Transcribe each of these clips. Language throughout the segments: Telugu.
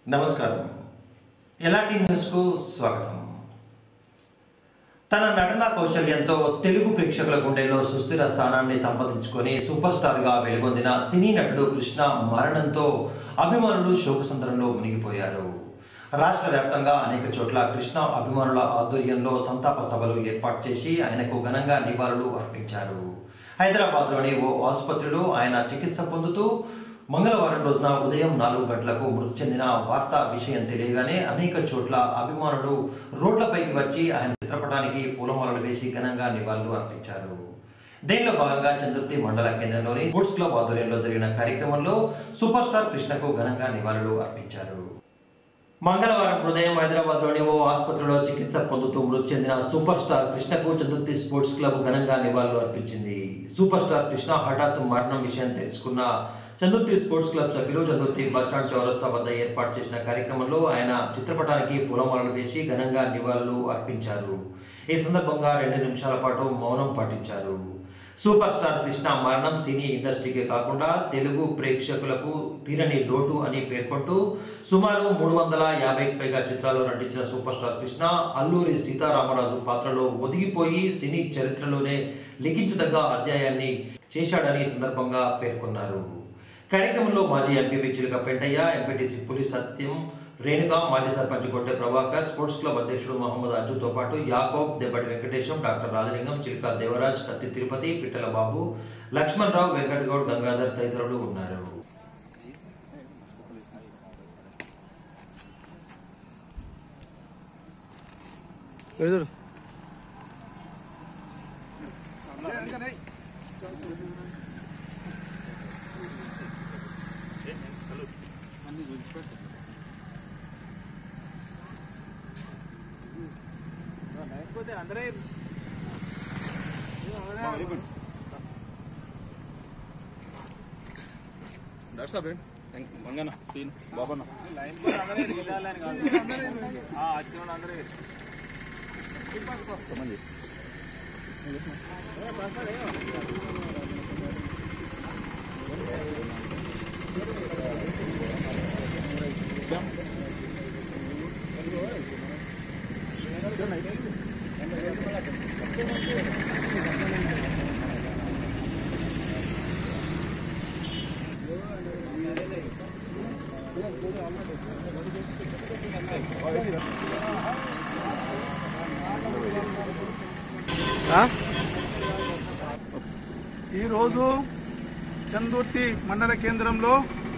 నమస్కారం ఎలాంటి న్యూస్కు స్వాగతం తన నటనా కౌశల్యంతో తెలుగు ప్రేక్షకుల గుండెల్లో సుస్థిర స్థానాన్ని సంపాదించుకొని సూపర్ స్టార్గా వెలుగొందిన సినీ నటుడు కృష్ణ మరణంతో అభిమానులు శోకసంద్రంలో మునిగిపోయారు రాష్ట్ర వ్యాప్తంగా అనేక చోట్ల కృష్ణ అభిమానుల ఆధ్వర్యంలో సంతాప సభలు ఏర్పాటు చేసి ఆయనకు ఘనంగా నివాళులు అర్పించారు హైదరాబాద్లోని ఓ ఆసుపత్రిలో ఆయన చికిత్స పొందుతూ మంగళవారం రోజున ఉదయం నాలుగు గంటలకు మృతి చెందిన వార్త విషయం తెలియగానే అనేక చోట్ల అభిమానులు రోడ్లపైకి వచ్చి ఆయన చిత్రపటానికి పూలమాలలు వేసి ఘనంగా నివాళులు అర్పించారు దీనిలో భాగంగా చంద్రుతి మండల కేంద్రంలోని స్పోర్ట్స్ క్లబ్ ఆధ్వర్యంలో జరిగిన కార్యక్రమంలో సూపర్ స్టార్ కృష్ణకు ఘనంగా నివాళులు అర్పించారు మంగళవారం ఉదయం హైదరాబాద్ లోని ఓ ఆసుపత్రిలో చికిత్స పొందుతూ మృతి చెందిన సూపర్ స్టార్ కృష్ణకు చతుర్థి స్పోర్ట్స్ క్లబ్ ఘనంగా నివాళులు అర్పించింది సూపర్ స్టార్ కృష్ణ హఠాత్తు మరణం విషయం తెలుసుకున్న చందుర్తి స్పోర్ట్స్ క్లబ్ సభ్యులు చందుర్తి బస్టాండ్ చౌరస్తా వద్ద ఏర్పాటు చేసిన కార్యక్రమంలో ఆయన చిత్రపటానికి పూలమాలలు వేసి ఘనంగా నివాళులు అర్పించారు ఈ సందర్భంగా రెండు నిమిషాల పాటు మౌనం పాటించారు సూపర్ స్టార్ కృష్ణ మరణం సినీ ఇండస్ట్రీకే కాకుండా తెలుగు ప్రేక్షకులకు తీరని లోటు అని పేర్కొంటూ సుమారు మూడు వందల యాభైకి పైగా చిత్రాల్లో నటించిన సూపర్ స్టార్ కృష్ణ అల్లూరి సీతారామరాజు పాత్రలో ఒదిగిపోయి సినీ చరిత్రలోనే లిఖించదగ్గ అధ్యాయాన్ని చేశాడని ఈ సందర్భంగా పేర్కొన్నారు కార్యక్రమంలో మాజీ ఎంపీపీ చిలుక పెంటయ్య ఎంపీటీసీ పులి సత్యం రేణుగా మాజీ సర్పంచ్ గొట్టె ప్రభాకర్ స్పోర్ట్స్ క్లబ్ అధ్యక్షుడు మహమ్మద్ అజ్జుతో పాటు యాకోబ్ దెబ్బటి వెంకటేశం డాక్టర్ రాజలింగం చిలుక దేవరాజ్ కత్తి తిరుపతి పిట్టల బాబు లక్ష్మణ్ రావు వెంకటగౌడ్ గంగాధర్ తదితరులు ఉన్నారు ఎదురు దర్శా మంగన్న సీన్ బాబన్న ఈరోజు చందుర్తి మండల కేంద్రంలో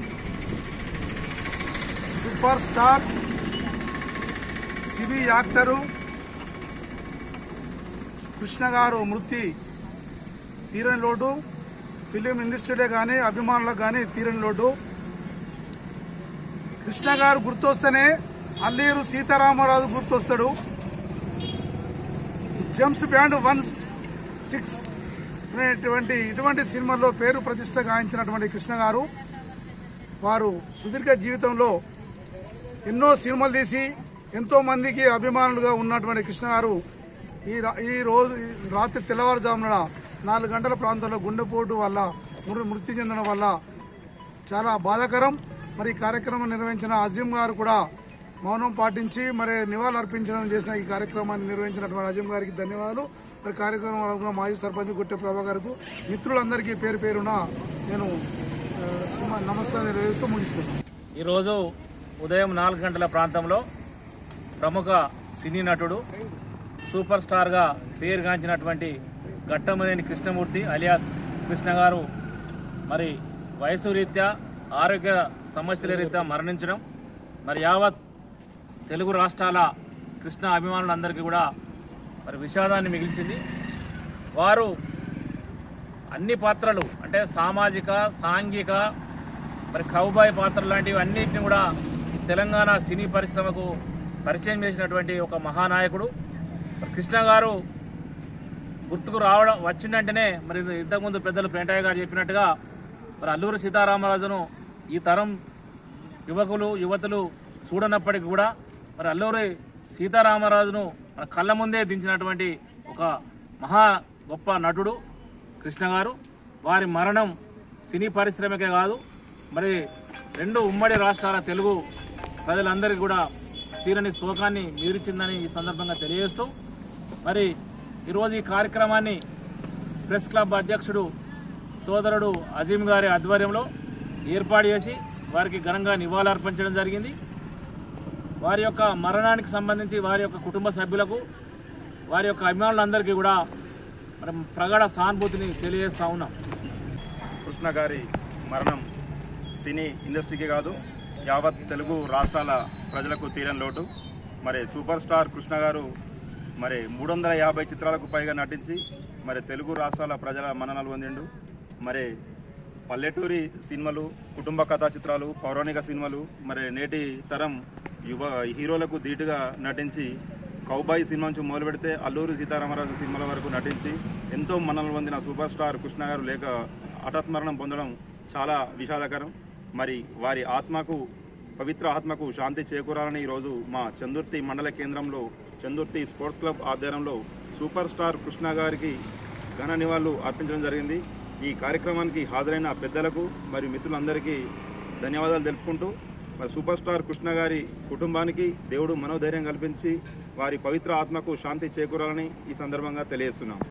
సూపర్ స్టార్ సినీ యాక్టరు కృష్ణ గారు మృతి తీరని లోటు ఫిలిం ఇండస్ట్రీలే కానీ అభిమానులకు కానీ తీరని లోటు కృష్ణ గారు గుర్తొస్తేనే అల్లీరు సీతారామరాజు గుర్తొస్తాడు జెమ్స్ బ్యాండ్ వన్ సిక్స్ అనేటువంటి ఇటువంటి సినిమాల్లో పేరు ప్రతిష్ట గాయించినటువంటి కృష్ణ గారు వారు సుదీర్ఘ జీవితంలో ఎన్నో సినిమాలు తీసి ఎంతో మందికి అభిమానులుగా ఉన్నటువంటి కృష్ణ గారు ఈ రా- ఈ రోజు ఈ రాత్రి తెల్లవారుజామున నాలుగు గంటల ప్రాంతంలో గుండెపోటు వల్ల మృ- మృతి చెందడం వల్ల చాలా బాధాకరం మరి ఈ కార్యక్రమం నిర్వహించిన అజీం గారు కూడా మౌనం పాటించి మరి నివాళులు అర్పించడం చేసిన ఈ కార్యక్రమాన్ని నిర్వహించినటువంటి అజీం గారికి ధన్యవాదాలు మరి కార్యక్రమంలో మాజీ సర్పంచ్ గుట్టె ప్రభా గారికి మిత్రులందరికీ పేరు పేరున నేను ఆ, సుమ- నమస్కారం తెలియజేస్తూ ముగిస్తున్నాను ఈరోజు ఉదయం నాలుగు గంటల ప్రాంతంలో ప్రముఖ సినీ నటుడు సూపర్ స్టార్గా పేరుగాంచినటువంటి ఘట్టమనేని కృష్ణమూర్తి అలియాస్ కృష్ణ గారు మరి వయసు రీత్యా ఆరోగ్య సమస్యల రీత్యా మరణించడం మరి యావత్ తెలుగు రాష్ట్రాల కృష్ణ అభిమానులందరికీ కూడా మరి విషాదాన్ని మిగిల్చింది వారు అన్ని పాత్రలు అంటే సామాజిక సాంఘిక మరి కౌబాయ్ పాత్రలు లాంటివి అన్నింటిని కూడా తెలంగాణ సినీ పరిశ్రమకు పరిచయం చేసినటువంటి ఒక మహానాయకుడు మరి కృష్ణ గారు గుర్తుకు రావడం వచ్చిందంటేనే మరి ఇంతకుముందు పెద్దలు పెంటయ్య గారు చెప్పినట్టుగా మరి అల్లూరి సీతారామరాజును ఈ తరం యువకులు యువతులు చూడనప్పటికీ కూడా మరి అల్లూరి సీతారామరాజును మన కళ్ళ ముందే దించినటువంటి ఒక మహా గొప్ప నటుడు కృష్ణ గారు వారి మరణం సినీ పరిశ్రమకే కాదు మరి రెండు ఉమ్మడి రాష్ట్రాల తెలుగు ప్రజలందరికీ కూడా తీరని శోకాన్ని మీరిచిందని ఈ సందర్భంగా తెలియజేస్తూ మరి ఈరోజు ఈ కార్యక్రమాన్ని ప్రెస్ క్లబ్ అధ్యక్షుడు సోదరుడు అజీం గారి ఆధ్వర్యంలో ఏర్పాటు చేసి వారికి ఘనంగా నివాళులర్పించడం జరిగింది వారి యొక్క మరణానికి సంబంధించి వారి యొక్క కుటుంబ సభ్యులకు వారి యొక్క అభిమానులందరికీ కూడా మరి ప్రగాఢ సానుభూతిని తెలియజేస్తా ఉన్నాం కృష్ణ గారి మరణం సినీ ఇండస్ట్రీకి కాదు యావత్ తెలుగు రాష్ట్రాల ప్రజలకు తీరని లోటు మరి సూపర్ స్టార్ కృష్ణ గారు మరి మూడు వందల యాభై చిత్రాలకు పైగా నటించి మరి తెలుగు రాష్ట్రాల ప్రజల మన్ననలు పొందిండు మరి పల్లెటూరి సినిమాలు కుటుంబ కథా చిత్రాలు పౌరాణిక సినిమాలు మరి నేటి తరం యువ హీరోలకు ధీటుగా నటించి కౌబాయి సినిమా నుంచి మొదలు పెడితే అల్లూరి సీతారామరాజు సినిమాల వరకు నటించి ఎంతో మన్ననలు పొందిన సూపర్ స్టార్ కృష్ణ గారు లేక హఠాత్మరణం పొందడం చాలా విషాదకరం మరి వారి ఆత్మకు పవిత్ర ఆత్మకు శాంతి చేకూరాలని ఈరోజు మా చందుర్తి మండల కేంద్రంలో చందుర్తి స్పోర్ట్స్ క్లబ్ ఆధ్వర్యంలో సూపర్ స్టార్ కృష్ణ గారికి ఘన నివాళులు అర్పించడం జరిగింది ఈ కార్యక్రమానికి హాజరైన పెద్దలకు మరియు మిత్రులందరికీ ధన్యవాదాలు తెలుపుకుంటూ మరి సూపర్ స్టార్ కృష్ణ గారి కుటుంబానికి దేవుడు మనోధైర్యం కల్పించి వారి పవిత్ర ఆత్మకు శాంతి చేకూరాలని ఈ సందర్భంగా తెలియజేస్తున్నాం